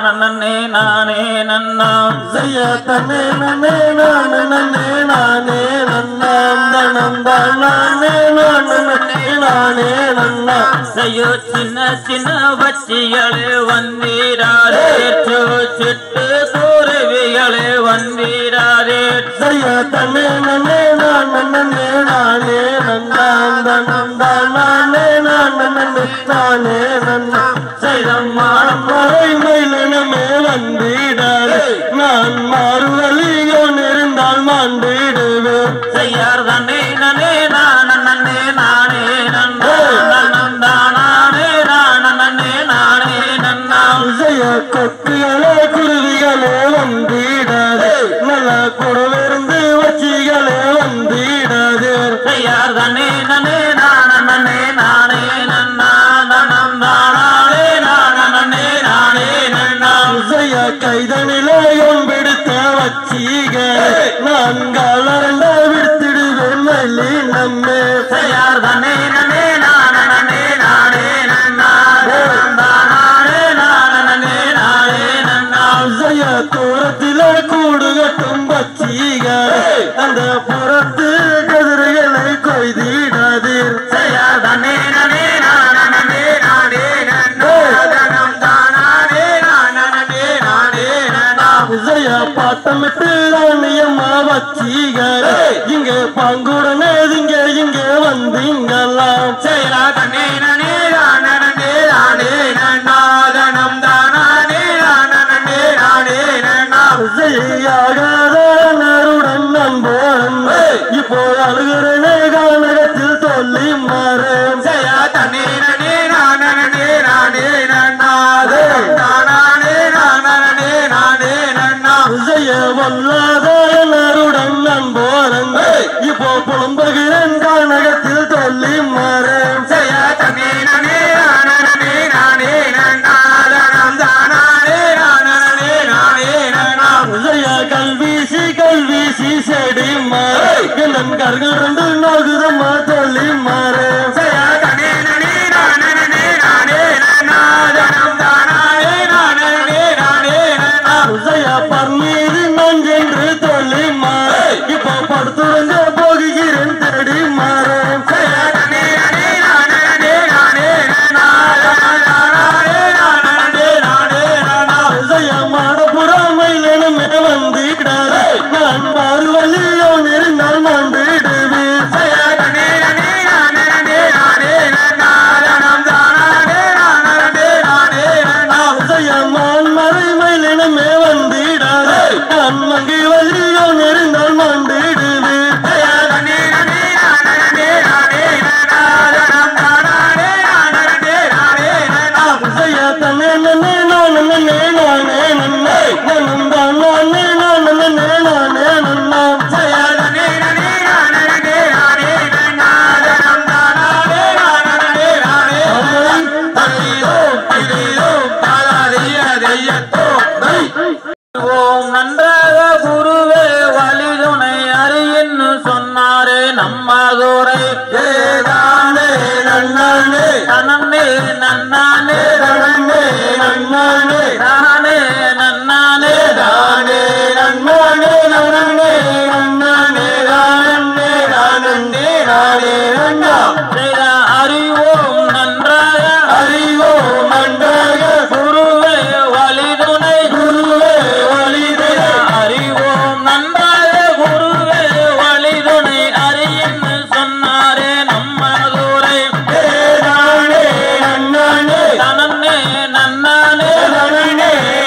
நன்னே நானே நன்னா செய்ய தன்னே நன்னே நானே நன்னே நானே நன்னாம் தனம் தானே நானே நன்னே நானே நன்னா செய்யோ சின்ன சின்ன வச்சிகளே வந்தீராரே சோ சிட்டு தூரவிகளே வந்தீராரே செய்ய தன்னே நன்னே நானே நன்னே நானே நன்னாம் தனம் தானே நானே நன்னே நானே நன்னா செய்தம்மானம் மறை மயிலனமே வந்திடாதே நான் மாறுவலியோ இருந்தால் மாண்டிடுவேன் செய்யார் தன்னே நன்னே நான நன்னே நானே நன்னா நன்னம் தானே நான நன்னே நானே நன்னா விஜய கொக்குகளே குருவிகளே வந்திடாதே நல்ல குடவிருந்து வச்சிகளே வந்திடாதே செய்யார் தன்னே நன்னே நான நன்னே நானே நன்னா நன்னம் தானே நான நன்னே நானே நன்னா விஜய கைதனிலே பிடித்த வச்சிகளே நான் கலர்ந்த விடுத்திடுவேன் மல்லி நம்மே செய்யார் தன்னே நன்னே நான நன்னே நானே நன்னா நன்னம் தானே நான நன்னே நானே நன்னா விஜய தூரத்திலே கூடு கட்டும் வச்சிகளே அந்த புறத்து கதிர்களை கொய்திடாதீர் செய்யார் தன்னே நன்னே நான நன்னே நானே நன்னா நன்னம் தானே நான நன்னே நானே நன்னா விஜய பாட்டமிட்டு ராணியம்மா வச்சிகளே இங்க பங்குடனே இங்க இங்க வந்தீங்கலாம் செய்யலா தன்னே நன்னே நான நன்னே நானே நன்னா தனம் தானே நான நன்னே நானே நன்னா விஜயாகாத நருடன் நண்பன் இப்போ அழுகிறனே கானகத்தில் சொல்லி மாறேன் செய்யா தன்னே நன்னே நான நன்னே நானே நன்னா தனம் தானே நான நன்னே நானே நன்னா விஜய வல்லாத நருடன் நண்பன் இப்போ புலம்புகிறேன் கானகத்தில் சொல்லி மாறேன் செய்யா தன்னே நன்னே நான நன்னே நானே நன்னா தனம் தானே நான நன்னே நானே நன்னா விஜய கல்வீசி கல்வீசி செடி மாறு என் கர்கள் ரெண்டு நகுதம்மா சொல்லி மாறு செய்யா தன்னே நன்னே நான நன்னே நானே நன்னா தனம் தானே நான நன்னே நானே நன்னா விஜய பன்னீர் நஞ்சென்று சொல்லி மாறு இப்போ படுத்துறங்க போகிறேன் தேடி மாறு செய்யா தன்னே நன்னே நான நன்னே நானே நன்னா தனம் தானே நான நன்னே நானே நன்னா விஜய மாடபுறாமையிலுமே வந்திடாது நான் மாறுவலியோ நெருங்கால் மாண்டிடுவேன் செய்யா தன்னே நன்னே நான நன்னே நானே நன்னா தனம் தானே நான நன்னே நானே நன்னா விஜய மான் மறைமையிலுமே வந்திடாது நான் மங்கி வலியோ நெருங்கால் மாண்டிடுவேன் செய்யா தன்னே நன்னே நான நன்னே நானே நன்னா தனம் தானே நான நன்னே நானே நன்னா விஜய தன்னே நன்னே நானே நன்னே நானே நன்னே நன்னம் தான் நானே நானே நன்னே நானே நன்னாம் செய்யா தன்னே நன்னே நான நன்னே நானே நன்னா தனம் தானே நான நன்னே நானே தல்லிதோ திரிதோ தாலாதிய தெய்யத்தோ ஓம் நன்றாக குருவே வழிதுணை அறியின்னு சொன்னாரே நம்மதுரை ஏதானே நன்னானே நன்னே நன்னானே நன்னே நன்னானே நானே நன்னானே தானே நன்னானே நன்னே நன்னானே நானே நானே நானே நன்னா செய்த அறிவோம் நன்றாக அறிவோ நன்றாக குருவே வழிதுணை குருவே வழிதே அறிவோம் நன்றாக குருவே வழிதுணை அறியின்னு சொன்னாரே நம்மதுரை ஏதானே நன்னானே நன்னே நன்னானே நன்னே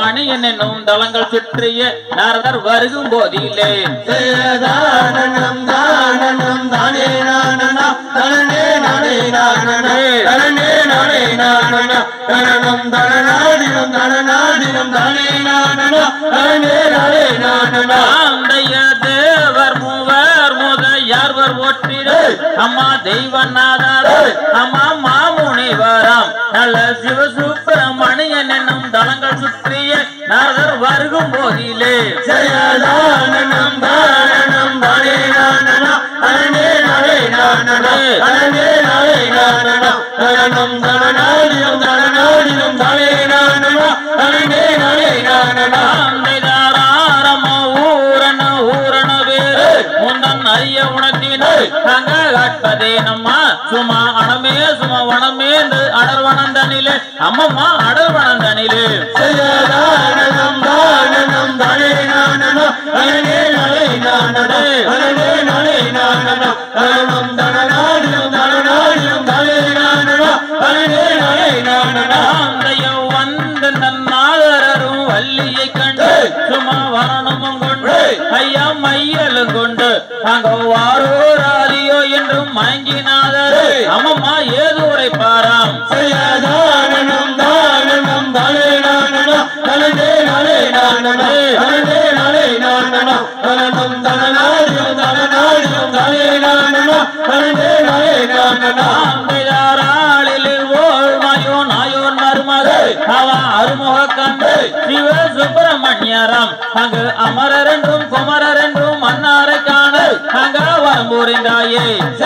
மணியன் என்னும் தலங்கள் சுற்றிய நாரதர் வருகும் போதிலே தானனம் தானனம் தானே நானனா தனனே நானே நானனா தனனே நானே நானனா தனனம் தனநாதினம் தனநாதினம் தானே நானனா தனனே நானே நானனா ஆந்தைய தேவர் மூவர் முத யார்வர் ஒற்றிட அம்மா தெய்வநாதர் அம்மா மாமுனிவராம் நல்ல சிவசுப்பிரமணியன் என்னும் தலங்கள் சுற்றிய நாரதர் வருகும் போதிலே ஜயதானனம் தானனம் தானே நானனா தனனே நானே நானனா தனனே நானே நானனா தனனம் தனநாதினம் தனநாதினம் தானே நானனா தனனே நானே நானனா ஆந்தைதாராரம ஊரன ஊரன வேறு முந்தன் அறிய உணர்த்தின அங்க கட்பதே நம்மா சும்மா அணமே சும்மா வனமேந்து அடர்வனந்தனிலே அம்மம்மா அடர்வனந்தனிலே ஜயதானனம் தானனம் தானே நானனா தனனே நானே நானனா தனனே நானே நானனா தனனம் தனநாதினம் தனநாதினம் தானே நானனா தனனே நானே நானனா ஆந்தையம் வந்து நன்னாதரரும் வள்ளியை கண்டு சும்மா வரணமும் கொண்டு ஐயா மையலும் கொண்டு அங்க வாரோராதியோ என்றும் மயங்கினாதரு அம்மம்மா ஏது உரைப்பாராம் ஜயதானனம் தானனம் தானே நானனா தனனே நானே நானனா தனனே நானே நானனா தனனம் தனநாதினம் தனநாதினம் தானே நானனா தனனே நானே நானனா ஆந்தைதாராளில் ஓர் மயோன் ஆயோன் மருமகள் அவ அருமுக கண்டு சிவ சுப்பிரமணியராம் அங்கு அமரர் என்றும் குமரர் என்றும் மன்னாரை காண அங்க வரம்பூரிந்தாயே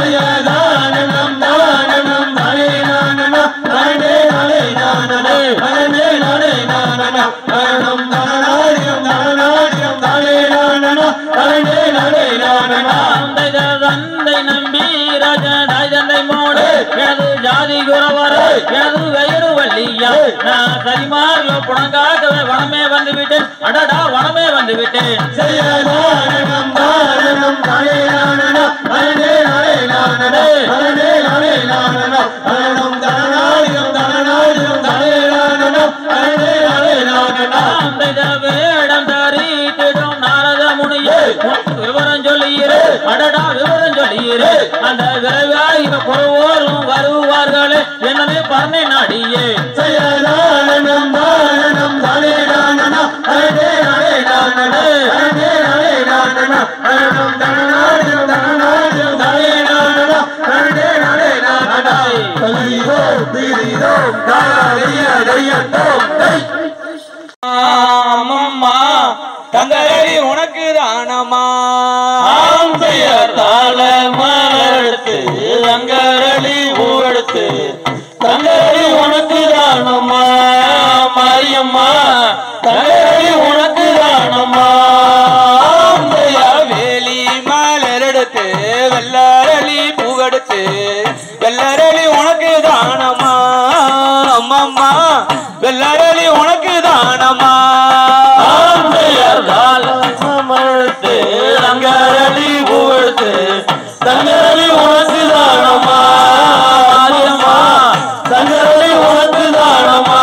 ஜயதானனம் தானனம் தானே நானனா தனனே நானே நானனா தனனே நானே நானனா தனனம் தனநாதினம் தனநாதினம் தானே நானனா தனனே நானே நானனா தந்தை தந்தை நம்பி ராஜாய் தந்தை மோடு எனது ஜாதி குறவர எனது வயிறு வள்ளியா நான் சரிமாரிலோ புணங்காகவே வனமே வந்து விட்டேன் அடடா வனமே வந்து விட்டேன் ஜயதானனம் தானனம் தானே நானனா தனனே நானே நானனா தனனே நானே நானனா தனனம் தனநாதினம் தனநாதினம் தானே நானனா தனனே நானே நானனா தந்தை வேடம் தரித்திடும் நாரத முனியே உனக்கு விவரம் சொல்லியிரு அடடா விவரம் சொல்லியிரு அந்த விரைவாய் இவ குறவோரும் வருவார்களே என்னனே பரணை நாடியே ஜயதானனம் தானனம் தானே நானனா தனனே நானே நானனா தனனே நானே நானனா தனனம் தனநாதினம் தனநாதினம் தானே நானனா தனனே நானே நானனா தலிதோ திரிதோ தாரிய தையத்தோம் தை அம்மம்மா தங்கரடி உனக்கு தானம்மா ஆந்தையர் தாள மலர்த்து தங்கரளி ஊரெடுத்து தங்கரளி உனக்கு தானம்மா மாரியம்மா தங்கரளி உனக்கு தானம்மா ஆந்தையர் வேலி மலரெடுத்து வெள்ளரளி பூவெடுத்து வெள்ளரளி உனக்கு தானம்மா அம்மம்மா வெள்ளரளி உனக்கு தானம்மா ஆந்தையர் தாள மலர்த்து தங்கரளி ஊரெடுத்து தங்கரளி உனக்கு தானம்மா மாரியம்மா தங்கரளி உனக்கு தானம்மா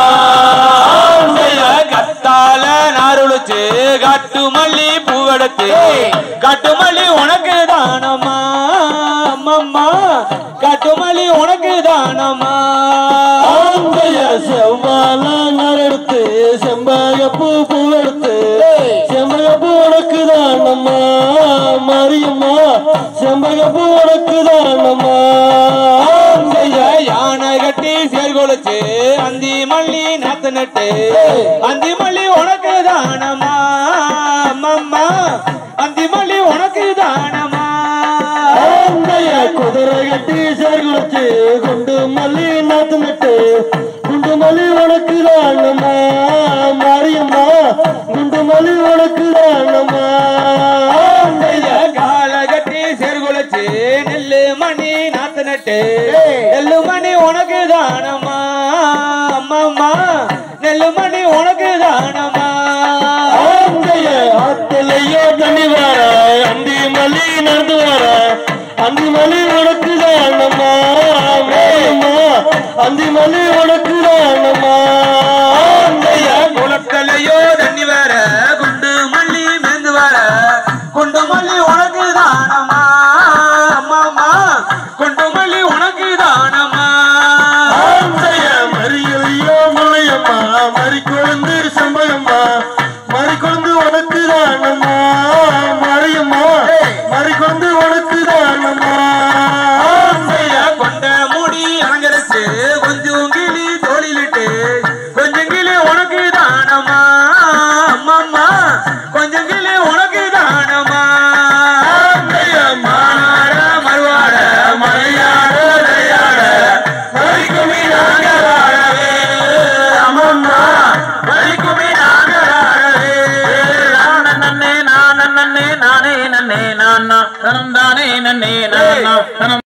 ஆந்தையர் கத்தால நாருளிச்சு காட்டு மல்லி பூவெடுத்து காட்டு மல்லி உனக்கு தானம்மா அம்மம்மா காட்டு மல்லி உனக்கு தானம்மா ஆந்தைய செவ்வாழ நரெடுத்து செம்பகப்பூ பூவெடுத்து செம்பகப்பூ உனக்கு தானம்மா மாரியம்மா செம்பகப்பூ உனக்கு தானம்மா ஆந்தைய யானை கட்டி சேர்கொழிச்சு அந்தி மல்லி நாத்து நட்டு அந்தி மல்லி உனக்கு தானம்மா அம்மம்மா அந்தி மல்லி உனக்கு தானம்மா ஆந்தைய குதிரை கட்டி சேர்குளிச்சு குண்டு மல்லி நாத்து நட்டு குண்டு மல்லி உனக்கு தானம்மா மாரியம்மா குண்டு மல்லி உனக்கு தானம்மா ஆந்தைய கால கட்டி சேர்கொழிச்சு நெல்லு மணி நாத்து நட்டு நெல்லு மணி உனக்கு தானம்மா அம்மம்மா நெல்லு மணி உனக்கு தானம்மா ஆந்தைய ஆத்திலையோ தண்ணி வர அந்தி மல்லி நடந்து வர அந்தி மல்லி உனக்கு தானம்மா மாரியம்மா அந்தி மல்லி உனக்கு தானம்மா ஆந்தைய குளத்தலையோ தானம்மா மறியம்மா மறி கொண்டு உனக்கு தானம்மா ஐயா கொண்ட முடி அலங்கரிச்சு கொஞ்சம் கிளி தோளிலிட்டு கொஞ்சம் கிளி உனக்கு தானமா அம்மம்மா கொஞ்சம் கிளி உனக்கு தானமா மானாட மறுவாட மலையாட விளையாட மறிக்குமி நாங்க வாழவே அம்மம்மா மறிக்குமி நாங்க வாழவே நான நன்னே நான நன்னே நானே நன்னே நானா தனம் தானே நன்னே நானா தனம்